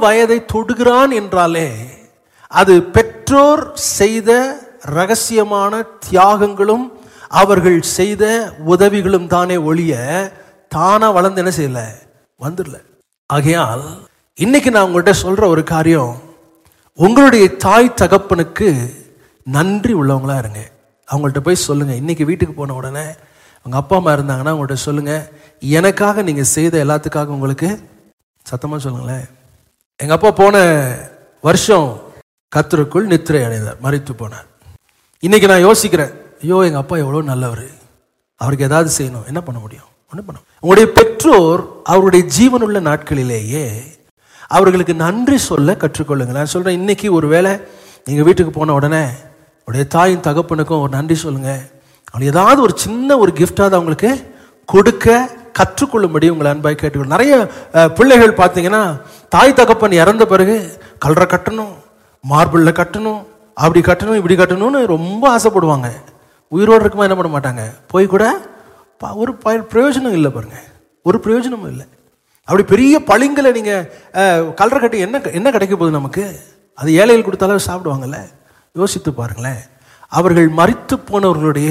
வயதை தொடுகிறான் என்றாலே அது பெற்றோர் செய்த ரகசியமான தியாகங்களும் அவர்கள் செய்த உதவிகளும் தானே ஒழிய தானா வளர்ந்து என்ன செய்யல வந்துடல ஆகையால் இன்னைக்கு நான் உங்கள்கிட்ட சொல்ற ஒரு காரியம் உங்களுடைய தாய் தகப்பனுக்கு நன்றி உள்ளவங்களா இருங்க அவங்கள்ட்ட போய் சொல்லுங்க இன்னைக்கு வீட்டுக்கு போன உடனே உங்க அப்பா அம்மா இருந்தாங்கன்னா அவங்கள்ட்ட சொல்லுங்க எனக்காக நீங்க செய்த எல்லாத்துக்காக உங்களுக்கு சத்தமா சொல்லுங்களேன் எங்க அப்பா போன வருஷம் கத்தருக்குள் நித்திரை அடைந்தார் மறித்து போனார் இன்னைக்கு நான் யோசிக்கிறேன் ஐயோ எங்க அப்பா எவ்வளோ நல்லவர் அவருக்கு ஏதாவது செய்யணும் என்ன பண்ண முடியும் ஒன்றும் பண்ண முடியாது. உங்களுடைய பெற்றோர் அவருடைய ஜீவனுள்ள நாட்களிலேயே அவர்களுக்கு நன்றி சொல்ல கற்றுக்கொள்ளுங்க நான் சொல்றேன் இன்னைக்கு ஒருவேளை நீங்க வீட்டுக்கு போன உடனே உடைய தாயின் தகப்பனுக்கும் ஒரு நன்றி சொல்லுங்க அவங்க ஏதாவது ஒரு சின்ன ஒரு கிஃப்டாவது அவங்களுக்கு கொடுக்க கற்றுக்கொள்ளும்படி உங்களை அன்பாய் கேட்டுக்கொள் நிறைய அஹ், பிள்ளைகள் பார்த்தீங்கன்னா தாய் தகப்பன் இறந்த பிறகு கல்ற கட்டணும் மார்பிளில் கட்டணும் அப்படி கட்டணும் இப்படி கட்டணும்னு ரொம்ப ஆசைப்படுவாங்க உயிரோடு இருக்குமா என்ன பண்ண மாட்டாங்க போய் கூட ப- ஒரு ப- பிரயோஜனம் இல்லை பாருங்க ஒரு பிரயோஜனமும் இல்லை அப்படி பெரிய பளிங்களை நீங்க அஹ், கல்ற கட்டி என்ன என்ன கிடைக்க போகுது நமக்கு அது ஏழைகள் கொடுத்தாலும் சாப்பிடுவாங்கல்ல யோசித்து பாருங்களேன் அவர்கள் மரித்து போனவர்களுடைய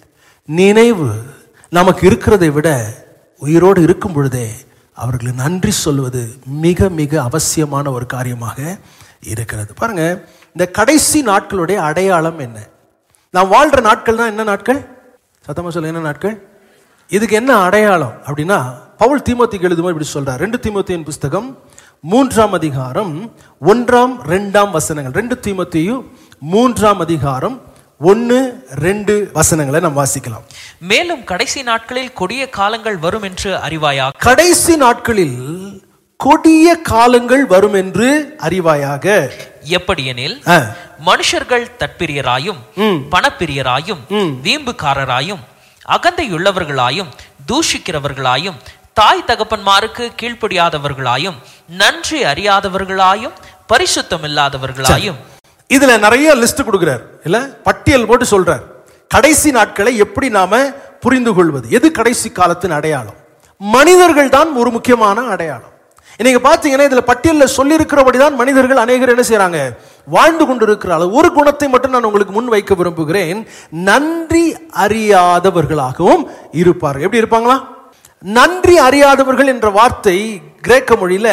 நினைவு நமக்கு இருக்கிறதை விட உயிரோடு இருக்கும் பொழுதே அவர்களுக்கு நன்றி சொல்வது மிக மிக அவசியமான ஒரு காரியமாக இருக்கிறது பாருங்க இந்த கடைசி நாட்களுடைய அடையாளம் என்ன நாம் வாழ்ற நாட்கள் தான் என்ன நாட்கள் சத்தமா சொல்ல என்ன நாட்கள் இதுக்கு என்ன அடையாளம் அப்படின்னா பவுல் தீமோத்திக்கு எழுதும்போது இப்படி சொல்றார் ரெண்டு தீமோத்தியின் புஸ்தகம் மூன்றாம் அதிகாரம் ஒன்றாம் ரெண்டாம் வசனங்கள் ரெண்டு தீமோத்தியும் மூன்றாம் அதிகாரம் ஒன்று ரெண்டு வசனங்களை நாம் வாசிக்கலாம் மேலும் கடைசி நாட்களில் கொடிய காலங்கள் வரும் என்று அறிவாயாக கடைசி நாட்களில் கொடிய காலங்கள் வரும் என்று அறிவாயாக எப்படியெனில் ஆ, மனுஷர்கள் தற்பிரியராயும் பணப்பிரியராயும் வீம்புக்காரராயும் அகந்தையுள்ளவர்களாயும் தூஷிக்கிறவர்களாயும் தாய் தகப்பன்மாருக்கு கீழ்ப்படியாதவர்களாயும் நன்றி அறியாதவர்களாயும் பரிசுத்தம் இல்லாதவர்களாயும் இதுல நிறைய லிஸ்ட் கொடுக்கிறார் இல்ல பட்டியல் போட்டு சொல்றார் கடைசி நாட்களை எப்படி நாம புரிந்து கொள்வது எது கடைசி காலத்தின் அடையாளம் மனிதர்கள் தான் ஒரு முக்கியமான அடையாளம் இன்னைக்கு பாத்தீங்கன்னா இதுல பட்டியல்ல சொல்லியிருக்கிறபடிதான் மனிதர்கள் அநேகர் என்ன செய்றாங்க வாழ்ந்து கொண்டிருக்கிறார்கள் ஒரு குணத்தை மட்டும் நான் உங்களுக்கு முன் வைக்க விரும்புகிறேன் நன்றி அறியாதவர்களாகவும் இருப்பார்கள் எப்படி இருப்பாங்களா நன்றி அறியாதவர்கள் என்ற வார்த்தை கிரேக்க மொழியில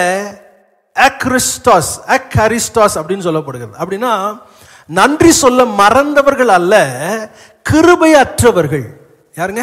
அக்ரிஸ்டாஸ் அக்ஹரிஸ்டாஸ் அப்படின்னு சொல்லப்படுகிறது அப்படின்னா நன்றி சொல்ல மறந்தவர்கள் அல்ல கிருபையற்றவர்கள் யாருங்க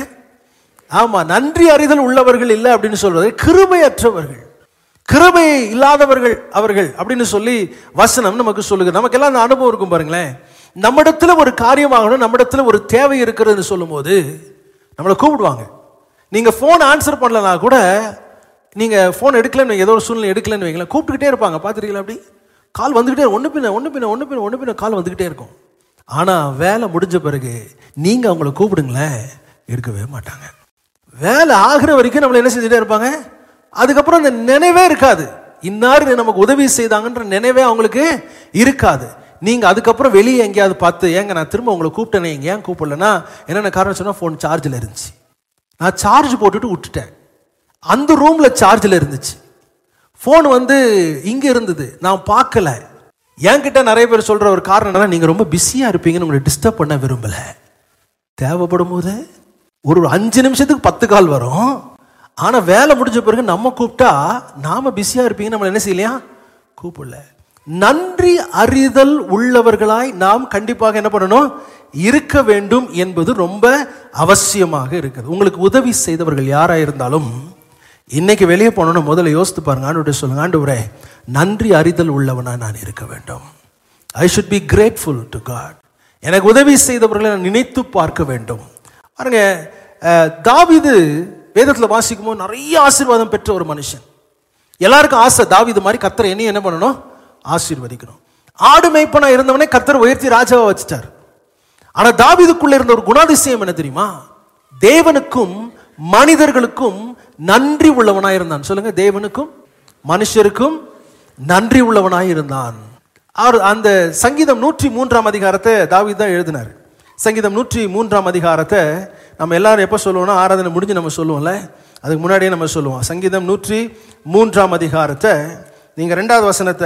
ஆமா நன்றி அறிதல் உள்ளவர்கள் இல்லை அப்படின்னு சொல்றது கிருபையற்றவர்கள் கிருபை இல்லாதவர்கள் அவர்கள் அப்படின்னு சொல்லி வசனம் நமக்கு சொல்லுது நமக்கெல்லாம் அந்த அனுபவம் இருக்கும் பாருங்களேன் நம்மிடத்துல ஒரு காரியமாகணும் நம்மிடத்துல ஒரு தேவை இருக்கிறதுன்னு சொல்லும்போது நம்மளை கூப்பிடுவாங்க நீங்க ஃபோன் ஆன்சர் பண்ணலனா கூட நீங்க ஃபோன் எடுக்கலன்னு வைங்க, ஏதோ ஒரு சூழ்நிலை எடுக்கலன்னு வைங்களேன் கூப்பிட்டுக்கிட்டே இருப்பாங்க பார்த்துருக்கீங்களா அப்படி கால் வந்துக்கிட்டே ஒன்று பின்ன ஒன்று பின்ன ஒன்று பின்ன ஒன்று பின்ன கால் வந்துக்கிட்டே இருக்கும் ஆனால் வேலை முடிஞ்ச பிறகு நீங்கள் அவங்கள கூப்பிடுங்களேன் எடுக்கவே மாட்டாங்க வேலை ஆகிற வரைக்கும் நம்மளை என்ன செஞ்சுட்டே இருப்பாங்க அதுக்கப்புறம் அந்த நினைவே இருக்காது இன்னார் நமக்கு உதவி செய்தாங்கன்ற நினைவே அவங்களுக்கு இருக்காது நீங்கள் அதுக்கப்புறம் வெளியே எங்கேயாவது பார்த்து ஏங்க நான் திரும்ப உங்களை கூப்பிட்டேனே இங்க ஏன் கூப்பிடலன்னா என்னென்ன காரணம் சொன்னால் ஃபோன் சார்ஜில் இருந்துச்சு நான் சார்ஜ் போட்டுட்டு விட்டுட்டேன் அந்த ரூமில் சார்ஜில் இருந்துச்சு ஃபோன் வந்து இங்கே இருந்தது நான் பார்க்கல என்கிட்ட நிறைய பேர் சொல்கிற ஒரு காரணம் என்னன்னா நீங்கள் ரொம்ப பிஸியாக இருப்பீங்கன்னு உங்களை டிஸ்டர்ப் பண்ண விரும்பலை தேவைப்படும் போது ஒரு அஞ்சு நிமிஷத்துக்கு பத்து கால் வரும் ஆனால் வேலை முடிஞ்ச பிறகு நம்ம கூப்பிட்டா நாம பிஸியாக இருப்பீங்கன்னு நம்மளை என்ன செய்யலையா கூப்பிடல நன்றி அறிதல் உள்ளவர்களாய் நாம் கண்டிப்பாக என்ன பண்ணணும் இருக்க வேண்டும் என்பது ரொம்ப அவசியமாக இருக்குது உங்களுக்கு உதவி செய்தவர்கள் யாரா இருந்தாலும் இன்னைக்கு வெளியே போனோம்னா முதல்ல யோசித்து பாருங்க ஆண்டு சொல்லுங்க ஆண்டவரே நன்றி அறிதல் உள்ளவனா நான் இருக்க வேண்டும் I should be grateful to God எனக்கு உதவி செய்தவர்களை நான் நினைத்து பார்க்க வேண்டும் பாருங்க அஹ், தாவீது வேதத்தில் வாசிக்கும் போது நிறைய ஆசீர்வாதம் பெற்ற ஒரு மனுஷன் எல்லாருக்கும் ஆசை தாவீது மாதிரி கத்தரை என்னையும் என்ன பண்ணணும் ஆசீர்வதிக்கணும் ஆடு மேய்ப்பனா இருந்தவனே கத்தர் உயர்த்தி ராஜாவா வச்சுட்டார் ஆனா தாவீதுக்குள்ள இருந்த ஒரு குணாதிசயம் என்ன தெரியுமா தேவனுக்கும் மனிதர்களுக்கும் நன்றி உள்ளவனாய் இருந்தான் சொல்லுங்க தேவனுக்கும் மனுஷருக்கும் நன்றி உள்ளவனாய் இருந்தான் அவர் அந்த சங்கீதம் நூற்றி மூன்றாம் அதிகாரத்தை தாவீது தான் எழுதினார் சங்கீதம் நூற்றி மூன்றாம் அதிகாரத்தை நம்ம எல்லாரும் எப்போ சொல்லுவோம்னா ஆராதனை முடிஞ்சு நம்ம சொல்லுவோம்ல அதுக்கு முன்னாடியே நம்ம சொல்லுவோம் சங்கீதம் நூற்றி மூன்றாம் அதிகாரத்தை நீங்க ரெண்டாவது வசனத்தை